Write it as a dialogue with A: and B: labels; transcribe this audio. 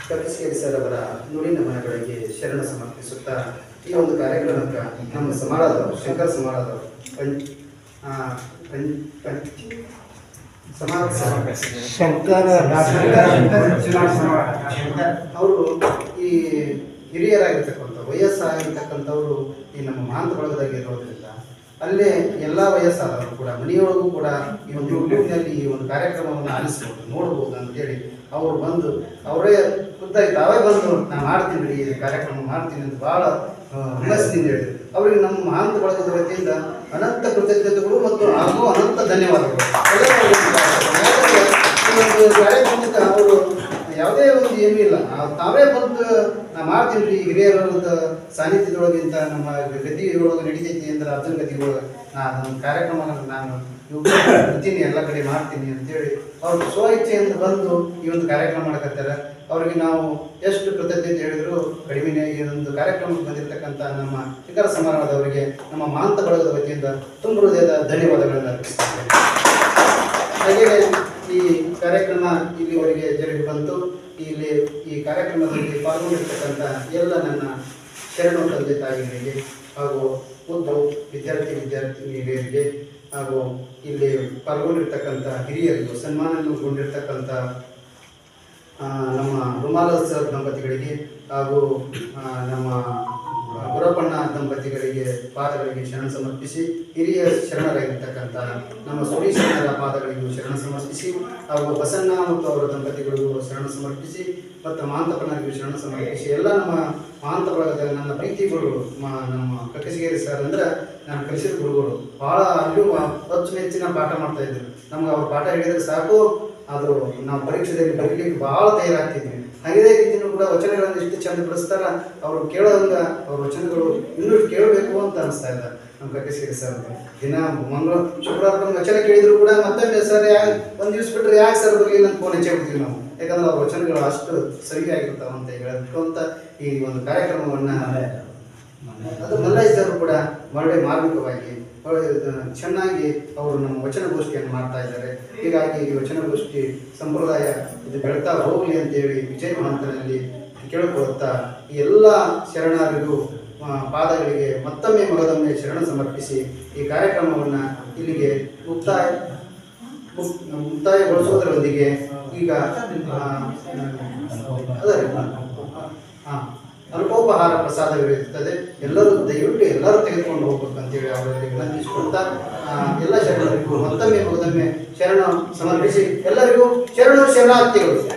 A: ಕಪಿಸ್ಕೇರಿ sir ಅವರ ನುಡಿನ ಮನಗಳಿಗೆ ಶರಣ ಸಮರ್ಪಿಸುತ್ತಾ ಈ ಒಂದು ಕಾರ್ಯಕ್ರಮಕ್ಕೆ ನಮ್ಮ ಸಮಾಜದವರು ಶಂಕರ ಸಮಾಜದವರು ಪಂಚ್ ಆ, ಪಂಚ್ ಪಂಚ್ ಸಮಾಜ
B: ಶಂಕರ
A: ಅವರು ಈ ಹಿರಿಯರಾಗಿರ್ತಕ್ಕಂಥ ವಯಸ್ಸಾಗಿರ್ತಕ್ಕಂಥವ್ರು ಈ ನಮ್ಮ ಮಹಾಂತ ಬಳಗದಾಗ ಇರೋದ್ರಿಂದ ಅಲ್ಲೇ ಎಲ್ಲ ವಯಸ್ಸಾದವರು ಕೂಡ ಮನೆಯೊಳಗೂ ಕೂಡ ಈ ಒಂದು ಯೂಟ್ಯೂಬ್ನಲ್ಲಿ ಈ ಒಂದು ಕಾರ್ಯಕ್ರಮವನ್ನು ಆಲಿಸ್ಬೋದು ನೋಡ್ಬೋದು ಅಂತೇಳಿ ಅವರು ಬಂದು ಅವರೇ ಖುದ್ದಾಗಿ ತಾವೇ ಬಂದು ನಾನು ಮಾಡ್ತೀನಿ ರೀ ಈ ಕಾರ್ಯಕ್ರಮ ಮಾಡ್ತೀನಿ ಅಂತ ಭಾಳ ಹುಮ್ಮಸ್ಸಿನಿಂದ ಹೇಳಿದ್ರು ಅವರಿಗೆ ನಮ್ಮ ಮಹಾಂತ ಬಳಗದ ವತಿಯಿಂದ ಅನಂತ ಕೃತಜ್ಞತೆಗಳು ಮತ್ತು ಹಾಗೂ ಅನಂತ ಧನ್ಯವಾದಗಳು ಯಾಕಂದ್ರೆ ಈ ಒಂದು ಕಾರ್ಯಕ್ರಮಕ್ಕೆ ಅವರು ಯಾವುದೇ ಒಂದು ಏನೂ ಇಲ್ಲ ಆ ತಾವೇ ಬಂದು ನಾ ಮಾಡ್ತೀನಿ ರೀ ಹಿರಿಯರದ ಸಾನ್ನಿಧ್ಯದೊಳಗಿಂತ ನಮ್ಮ ಗತಿ ಒಳಗೆ ನಡೀತೈತಿ ಅಂದ್ರೆ ಅರ್ಜುನ್ ಗತಿ ಒಳಗೆ ನಾ ನನ್ನ ಕಾರ್ಯಕ್ರಮ ನಾನು ಬರ್ತೀನಿ ಎಲ್ಲ ಕಡೆ ಮಾಡ್ತೀನಿ ಅಂತೇಳಿ ಅವ್ರು ಸ್ವ ಇಚ್ಛೆಯಿಂದ ಬಂದು ಈ ಒಂದು ಕಾರ್ಯಕ್ರಮ ಮಾಡಕತ್ತಾರೆ ಅವ್ರಿಗೆ ನಾವು ಎಷ್ಟು ಕೃತಜ್ಞತೆ ಹೇಳಿದ್ರು ಕಡಿಮೆನೇ ಈ ಒಂದು ಕಾರ್ಯಕ್ರಮಕ್ಕೆ ಬಂದಿರತಕ್ಕಂಥ ನಮ್ಮ ಶಿಖರ ಸಮಾರಂಭದವರಿಗೆ ನಮ್ಮ ಮಹಾಂತ ಬಳಗದ ವತಿಯಿಂದ ತುಂಬ ಹೃದಯದ ಧನ್ಯವಾದಗಳನ್ನು ಅರ್ಪಿಸ್ತೇನೆ ಹಾಗೆ ಈ ಕಾರ್ಯಕ್ರಮ ಇಲ್ಲಿವರೆಗೆ ಜರುಗಿ ಬಂತು ಇಲ್ಲಿ ಈ ಕಾರ್ಯಕ್ರಮದಲ್ಲಿ ಪಾಲ್ಗೊಂಡಿರ್ತಕ್ಕಂಥ ಎಲ್ಲ ನನ್ನ ಶರಣು ತಂದೆ ತಾಯಿಗಳಿಗೆ ಹಾಗೂ ಮುದ್ದು ವಿದ್ಯಾರ್ಥಿ ವಿದ್ಯಾರ್ಥಿನಿಯರಿಗೆ ಹಾಗೂ ಇಲ್ಲಿ ಪಾಲ್ಗೊಂಡಿರ್ತಕ್ಕಂಥ ಹಿರಿಯರಿಗೂ ಸನ್ಮಾನಗೊಂಡಿರ್ತಕ್ಕಂಥ ಆ, ನಮ್ಮ ರುಮಾಲ ಸರ್ ದಂಪತಿಗಳಿಗೆ ಹಾಗೂ ಆ, ನಮ್ಮ ಗುರಪ್ಪಣ್ಣ ದಂಪತಿಗಳಿಗೆ ಪಾದಗಳಿಗೆ ಶರಣ ಸಮರ್ಪಿಸಿ ಹಿರಿಯ ಶರಣರಾಗಿರ್ತಕ್ಕಂಥ ನಮ್ಮ ಸುಡಿ ಶರಣರ ಪಾದಗಳಿಗೂ ಶರಣ ಸಮರ್ಪಿಸಿ ಹಾಗೂ ಬಸಣ್ಣ ಮತ್ತು ಅವರ ದಂಪತಿಗಳಿಗೂ ಶರಣ ಸಮರ್ಪಿಸಿ ಮತ್ತು ಮಹಾಂತಪ್ಪನರಿಗೂ ಶರಣ ಸಮರ್ಪಿಸಿ ಎಲ್ಲ ನಮ್ಮ ಮಹಾಂತ ಬಳಗದ ನನ್ನ ಪ್ರೀತಿ ಗುರುಗಳು ಮ- ನಮ್ಮ ಕಕ್ಕಸಿಗೇರಿ ಸರ್ ಅಂದ್ರೆ ನಾನು ಕಲಿಸಿದ ಗುರುಗಳು ಭಾಳ ಅಲ್ಲೂ ಅಚ್ಚುಮೆಚ್ಚಿನ ಪಾಠ ಮಾಡ್ತಾ ಇದ್ರು ನಮ್ಗೆ ಅವ್ರ ಪಾಠ ಹೇಳಿದ್ರೆ ಸಾಕು ಅದು ನಾವು ಪರೀಕ್ಷೆಯಲ್ಲಿ ಬರೀಲಿಕ್ಕೆ ಭಾಳ ತಯಾರಾಗ್ತಿದ್ವಿ ಹಾಗೆ ರೀತಿಯೂ ಕೂಡ ವಚನಗಳನ್ನು ಎಷ್ಟು ಚಂದ ಬಿಡಿಸ್ತಾರ ಅವರು ಕೇಳೋದಂಗ ಅವ್ರ ವಚನಗಳು ಇನ್ನೂ ಕೇಳಬೇಕು ಅಂತ ಅನಿಸ್ತಾ ಇದೆ ನಮ್ಮ ಕಕ್ಕಸಿರಿ ಸರ್ ದಿನ ಮಂಗಳ ಶುಕ್ರವಾರ ಒಂದು ವಚನ ಕೇಳಿದ್ರು ಕೂಡ ಮತ್ತೊಮ್ಮೆ ಸರ್ ಯಾ ಒಂದು ದಿವ್ಸ ಬಿಟ್ಟರೆ ಯಾಕೆ ಸರ್ ಬರಲಿಲ್ಲ ಅಂತ ಫೋನ್ ಹಚ್ಚಿ ಬಿಡ್ತೀವಿ ನಾವು ಯಾಕಂದ್ರೆ ಅವ್ರ ವಚನಗಳು ಅಷ್ಟು ಸರಿಯಾಗಿರ್ತಾವ ಅಂತ ಹೇಳಬೇಕು ಅಂತ ಈ ಒಂದು ಕಾರ್ಯಕ್ರಮವನ್ನು ಅದು ಮಲ್ಲೈಸರು ಕೂಡ ಒಳ್ಳೆ ಮಾರ್ಮಿಕವಾಗಿ ಒಳ್ಳೆ ಚೆನ್ನಾಗಿ ಅವರು ನಮ್ಮ ವಚನಗೋಷ್ಠಿಯನ್ನು ಮಾಡ್ತಾ ಇದ್ದಾರೆ ಹೀಗಾಗಿ ಈ ವಚನಗೋಷ್ಠಿ ಸಂಪ್ರದಾಯ ಇದು ಬೆಳ್ತಾ ಹೋಗಲಿ ಅಂತೇಳಿ ವಿಜಯ ಮಹಂತನಲ್ಲಿ ಕೇಳಿಕೊಳ್ಳುತ್ತಾ ಈ ಎಲ್ಲ ಶರಣರಿಗೂ ಆ, ಪಾದಗಳಿಗೆ ಮತ್ತೊಮ್ಮೆ ಮಗದೊಮ್ಮೆ ಶರಣ ಸಮರ್ಪಿಸಿ ಈ ಕಾರ್ಯಕ್ರಮವನ್ನು ಇಲ್ಲಿಗೆ ಮುಕ್ತಾಯ ಮುಕ್- ಮುಕ್ತಾಯಗೊಳಿಸುವುದರೊಂದಿಗೆ ಈಗ ಆ, ಅದೇ ಹಾಂ ಅಲ್ಪೋಪಹಾರ ಪ್ರಸಾದವಿರುತ್ತದೆ ಎಲ್ಲರೂ ದಯವಿಟ್ಟು ಎಲ್ಲರೂ ತೆಗೆದುಕೊಂಡು ಹೋಗ್ಬೇಕು ಅಂತೇಳಿ ಅವರಲ್ಲಿ ವಿನಂತಿಸಿಕೊಳ್ತಾ ಆ, ಎಲ್ಲ ಶರಣರಿಗೂ ಮತ್ತೊಮ್ಮೆ ಮಗದೊಮ್ಮೆ ಶರಣ ಸಮರ್ಪಿಸಿ ಎಲ್ಲರಿಗೂ ಶರಣು ಶರಣಾರ್ಥಿಗಳು